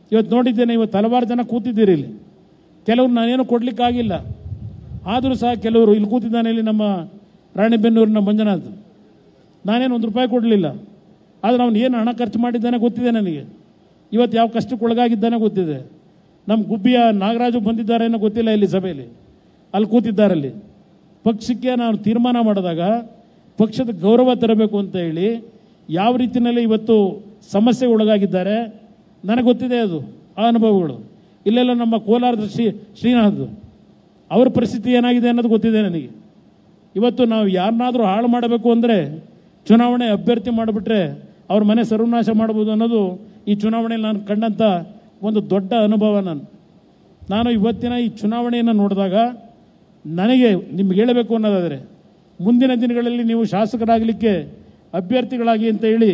ಇವತ್ತು ನೋಡಿದ್ದೇನೆ ಇವತ್ತು ಹಲವಾರು ಜನ ಕೂತಿದ್ದೀರಿ ಇಲ್ಲಿ ಕೆಲವರು ನಾನೇನು ಕೊಡ್ಲಿಕ್ಕಾಗಿಲ್ಲ ಆದರೂ ಸಹ ಕೆಲವರು ಇಲ್ಲಿ ಕೂತಿದ್ದಾನೆ ಇಲ್ಲಿ ನಮ್ಮ ರಾಣಿಬೆನ್ನೂರಿನ ಮಂಜುನಾಥ್ ನಾನೇನು ಒಂದು ರೂಪಾಯಿ ಕೊಡಲಿಲ್ಲ ಆದರೆ ಅವನು ಏನು ಹಣ ಖರ್ಚು ಮಾಡಿದ್ದಾನೆ ಗೊತ್ತಿದೆ ನನಗೆ ಇವತ್ತು ಯಾವ ಕಷ್ಟಕ್ಕೆ ಒಳಗಾಗಿದ್ದಾನೆ ಗೊತ್ತಿದೆ ನಮ್ಮ ಗುಬ್ಬಿಯ ನಾಗರಾಜು ಬಂದಿದ್ದಾರೆ ಅನ್ನೋ ಗೊತ್ತಿಲ್ಲ ಇಲ್ಲಿ ಸಭೆಯಲ್ಲಿ ಅಲ್ಲಿ ಕೂತಿದ್ದಾರೆ ಅಲ್ಲಿ ಪಕ್ಷಕ್ಕೆ ನಾನು ತೀರ್ಮಾನ ಮಾಡಿದಾಗ ಪಕ್ಷದ ಗೌರವ ತರಬೇಕು ಅಂತ ಹೇಳಿ ಯಾವ ರೀತಿಯಲ್ಲಿ ಇವತ್ತು ಸಮಸ್ಯೆಗೆ ಒಳಗಾಗಿದ್ದಾರೆ ನನಗೆ ಗೊತ್ತಿದೆ ಅದು ಆ ಅನುಭವಗಳು ಇಲ್ಲೆಲ್ಲ ನಮ್ಮ ಕೋಲಾರದ ಶ್ರೀ ಶ್ರೀನಾಥ್ ಅವ್ರ ಪರಿಸ್ಥಿತಿ ಏನಾಗಿದೆ ಅನ್ನೋದು ಗೊತ್ತಿದೆ ನನಗೆ ಇವತ್ತು ನಾವು ಯಾರನ್ನಾದರೂ ಹಾಳು ಮಾಡಬೇಕು ಅಂದರೆ ಚುನಾವಣೆ ಅಭ್ಯರ್ಥಿ ಮಾಡಿಬಿಟ್ರೆ ಅವ್ರ ಮನೆ ಸರ್ವನಾಶ ಮಾಡ್ಬೋದು ಅನ್ನೋದು ಈ ಚುನಾವಣೆಯಲ್ಲಿ ನಾನು ಕಂಡಂಥ ಒಂದು ದೊಡ್ಡ ಅನುಭವ ನಾನು ನಾನು ಇವತ್ತಿನ ಈ ಚುನಾವಣೆಯನ್ನು ನೋಡಿದಾಗ ನನಗೆ ನಿಮ್ಗೆ ಹೇಳಬೇಕು ಅನ್ನೋದಾದರೆ ಮುಂದಿನ ದಿನಗಳಲ್ಲಿ ನೀವು ಶಾಸಕರಾಗಲಿಕ್ಕೆ ಅಭ್ಯರ್ಥಿಗಳಾಗಿ ಅಂತ ಹೇಳಿ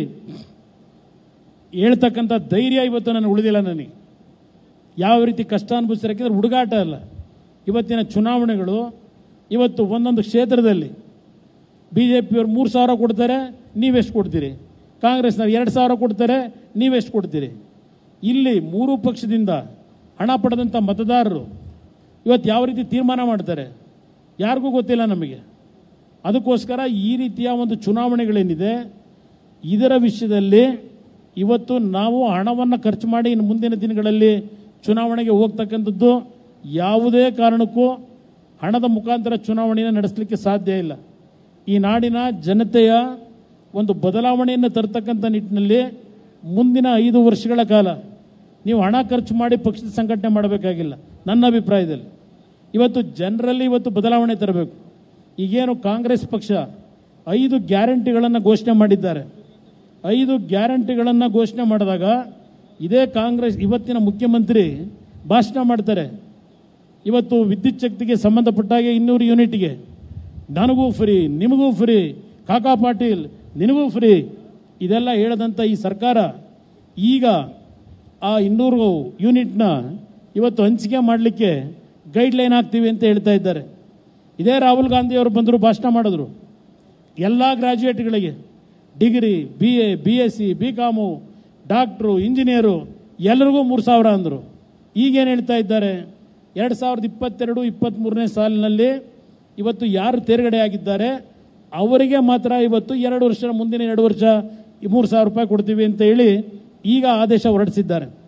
ಹೇಳ್ತಕ್ಕಂಥ ಧೈರ್ಯ ಇವತ್ತು ನನಗೆ ಉಳಿದಿಲ್ಲ ನನಗೆ ಯಾವ ರೀತಿ ಕಷ್ಟ ಅನುಭವಿಸ್ತಾರೆ ಯಾಕೆಂದ್ರೆ ಹುಡುಗಾಟ ಅಲ್ಲ ಇವತ್ತಿನ ಚುನಾವಣೆಗಳು ಇವತ್ತು ಒಂದೊಂದು ಕ್ಷೇತ್ರದಲ್ಲಿ ಬಿ ಜೆ ಪಿಯವ್ರು ಮೂರು ಸಾವಿರ ಕೊಡ್ತಾರೆ ನೀವೆಷ್ಟು ಕೊಡ್ತೀರಿ ಕಾಂಗ್ರೆಸ್ನವ್ರು ಎರಡು ಸಾವಿರ ಕೊಡ್ತಾರೆ ನೀವೆಷ್ಟು ಕೊಡ್ತೀರಿ ಇಲ್ಲಿ ಮೂರು ಪಕ್ಷದಿಂದ ಹಣ ಪಡೆದಂಥ ಮತದಾರರು ಇವತ್ತು ಯಾವ ರೀತಿ ತೀರ್ಮಾನ ಮಾಡ್ತಾರೆ ಯಾರಿಗೂ ಗೊತ್ತಿಲ್ಲ ನಮಗೆ ಅದಕ್ಕೋಸ್ಕರ ಈ ರೀತಿಯ ಒಂದು ಚುನಾವಣೆಗಳೇನಿದೆ ಇದರ ವಿಷಯದಲ್ಲಿ ಇವತ್ತು ನಾವು ಹಣವನ್ನು ಖರ್ಚು ಮಾಡಿ ಇನ್ನು ಮುಂದಿನ ದಿನಗಳಲ್ಲಿ ಚುನಾವಣೆಗೆ ಹೋಗ್ತಕ್ಕಂಥದ್ದು ಯಾವುದೇ ಕಾರಣಕ್ಕೂ ಹಣದ ಮುಖಾಂತರ ಚುನಾವಣೆಯನ್ನು ನಡೆಸಲಿಕ್ಕೆ ಸಾಧ್ಯ ಇಲ್ಲ ಈ ನಾಡಿನ ಜನತೆಯ ಒಂದು ಬದಲಾವಣೆಯನ್ನು ತರ್ತಕ್ಕಂಥ ನಿಟ್ಟಿನಲ್ಲಿ ಮುಂದಿನ ಐದು ವರ್ಷಗಳ ಕಾಲ ನೀವು ಹಣ ಖರ್ಚು ಮಾಡಿ ಪಕ್ಷದ ಸಂಘಟನೆ ಮಾಡಬೇಕಾಗಿಲ್ಲ ನನ್ನ ಅಭಿಪ್ರಾಯದಲ್ಲಿ ಇವತ್ತು ಜನರಲ್ಲಿ ಇವತ್ತು ಬದಲಾವಣೆ ತರಬೇಕು ಈಗೇನು ಕಾಂಗ್ರೆಸ್ ಪಕ್ಷ ಐದು ಗ್ಯಾರಂಟಿಗಳನ್ನು ಘೋಷಣೆ ಮಾಡಿದ್ದಾರೆ ಐದು ಗ್ಯಾರಂಟಿಗಳನ್ನು ಘೋಷಣೆ ಮಾಡಿದಾಗ ಇದೇ ಕಾಂಗ್ರೆಸ್ ಇವತ್ತಿನ ಮುಖ್ಯಮಂತ್ರಿ ಭಾಷಣ ಮಾಡ್ತಾರೆ ಇವತ್ತು ವಿದ್ಯುತ್ ಶಕ್ತಿಗೆ ಸಂಬಂಧಪಟ್ಟಾಗೆ ಇನ್ನೂರು ಯೂನಿಟ್ಗೆ ನನಗೂ ಫ್ರೀ ನಿಮಗೂ ಫ್ರೀ ಕಾಕಾ ಪಾಟೀಲ್ ನಿನಗೂ ಫ್ರೀ ಇದೆಲ್ಲ ಹೇಳದಂಥ ಈ ಸರ್ಕಾರ ಈಗ ಆ ಇನ್ನೂರು ಯೂನಿಟ್ನ ಇವತ್ತು ಹಂಚಿಕೆ ಮಾಡಲಿಕ್ಕೆ ಗೈಡ್ಲೈನ್ ಹಾಕ್ತೀವಿ ಅಂತ ಹೇಳ್ತಾ ಇದ್ದಾರೆ ಇದೇ ರಾಹುಲ್ ಗಾಂಧಿ ಅವರು ಬಂದರು ಭಾಷಣ ಮಾಡಿದ್ರು ಎಲ್ಲ ಗ್ರಾಜ್ಯುಯೇಟ್ಗಳಿಗೆ degree B A B S C B com doctor engineer ಎಲ್ಲರಿಗೂ ಮೂರು ಸಾವಿರ ಅಂದರು ಈಗೇನು ಹೇಳ್ತಾ ಇದ್ದಾರೆ ಎರಡು ಸಾವಿರದ ಇಪ್ಪತ್ತೆರಡು ಇಪ್ಪತ್ತ್ಮೂರನೇ ಸಾಲಿನಲ್ಲಿ ಇವತ್ತು ಯಾರು ತೇರ್ಗಡೆ ಆಗಿದ್ದಾರೆ ಅವರಿಗೆ ಮಾತ್ರ ಇವತ್ತು ಎರಡು ವರ್ಷ ಮುಂದಿನ ಎರಡು ವರ್ಷ ಮೂರು ಸಾವಿರ ರೂಪಾಯಿ ಕೊಡ್ತೀವಿ ಅಂತ ಹೇಳಿ ಈಗ ಆದೇಶ ಹೊರಡಿಸಿದ್ದಾರೆ